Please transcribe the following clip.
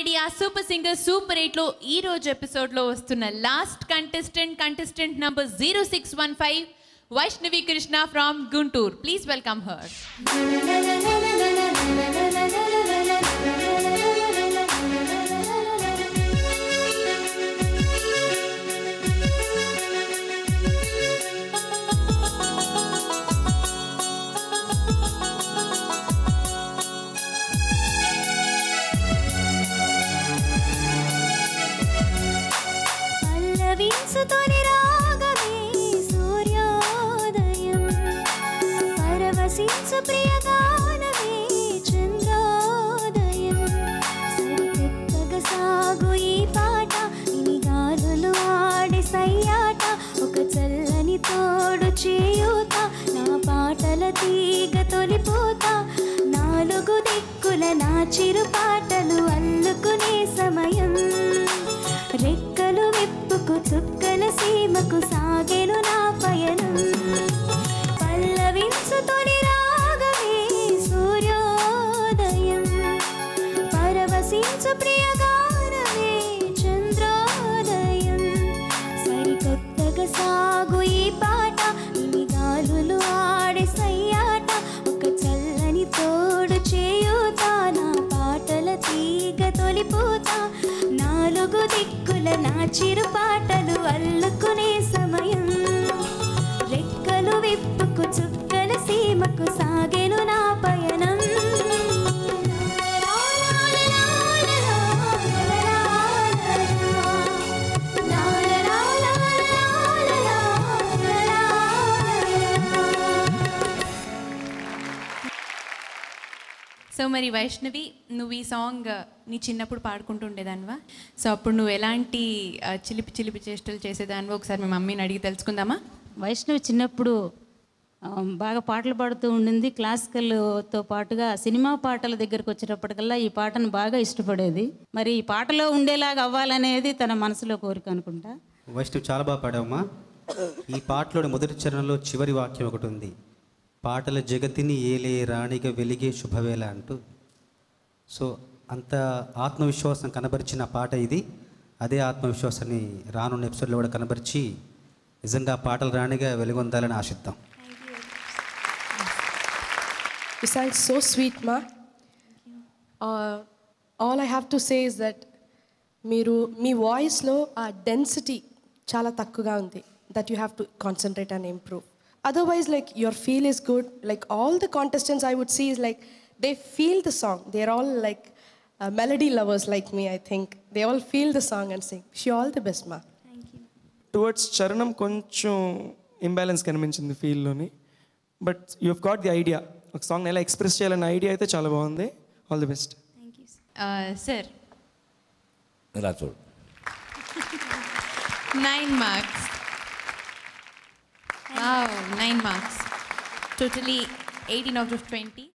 Idea super singer super eight లో ఈ రోజు ఎపిసోడ్ లో వస్తున్న last contestant contestant number zero six one five Vaishnavi Krishna from Guntur please welcome her పల్లవించు తొలి రాగమే సూర్యోదయం పరవశించు ప్రియగానమే చంద్రోదయం సరిపెత్తగ సాగు ఈ పాట ఇని గాలులు ఆడి సయ్యాట ఒక చల్లని తోడు చేయూత నా పాటల తీగ తొలిపోత నాలుగు దిక్కుల నా చిరు పాటలు అల్లుకునే సమయం రెక్కలు విప్పుకు చుక్కల సీమకు సాగెను నా పయనం పల్లవించు తొలి రాగమే సూర్యోదయం పరవశించు ప్రియగానమే చంద్రోదయం సరికొత్తగా సాగు ఈ పాట ఇని గాలులు ఆడే సయ్యాట ఒక చల్లని తోడు చేయూత నా పాటల తీగ తొలిపూత నాలుగు దిక్కుల నా చిరు పాటలు అల్లుకునే సమయం రెక్కలు విప్పుకు చుక్కల సీమకు సాగెను నా పయనం సో మరి వైష్ణవి నువ్వు ఈ సాంగ్ నీ చిన్నప్పుడు పాడుకుంటూ ఉండేదానివా సో అప్పుడు నువ్వు ఎలాంటి ఆ, చిలిపి చిలిపి చేష్టలు చేసేదానివో ఒకసారి మీ మమ్మీని అడిగి తెలుసుకుందామా వైష్ణవి చిన్నప్పుడు ఆ, బాగా పాటలు పాడుతూ ఉండింది క్లాసికల్తో పాటుగా సినిమా పాటల దగ్గరకు వచ్చేటప్పటికల్లా ఈ పాటను బాగా ఇష్టపడేది మరి ఈ పాటలో ఉండేలాగా అవ్వాలనేది తన మనసులో కోరిక అనుకుంటా వైష్ణవ్ చాలా బాగా పాడావమ్మా ఈ పాటలోని మొదటి చరణంలో చివరి వాక్యం ఒకటి ఉంది పాటల జగతిని ఏలే రాణిగా వెలిగే శుభవేళ అంటూ సో అంత ఆత్మవిశ్వాసం కనబరిచిన పాట ఇది అదే ఆత్మవిశ్వాసాన్ని రానున్న ఎపిసోడ్లో కూడా కనబరిచి నిజంగా పాటల రాణిగా వెలుగొందాలని ఆశిద్దాం You sang so sweet, Ma. Uh, all I have to say is that మీరు మీ వాయిస్లో ఆ డెన్సిటీ చాలా తక్కువగా ఉంది that you have to concentrate and improve otherwise like your feel is good like all the contestants I would see is like they feel the song they are all like melody lovers like me I think they all feel the song and sing she all the best మా towards చరణం కొంచెం imbalance కనిపించింది ఫీల్లోని but you have got the idea ఒక song ఎలా express చేయాలన్న idea అయితే చాలా బాగుంది ఆల్ ది బెస్ట్ సార్ ఇలా చూడు nine marks nine marks totally eighteen out of twenty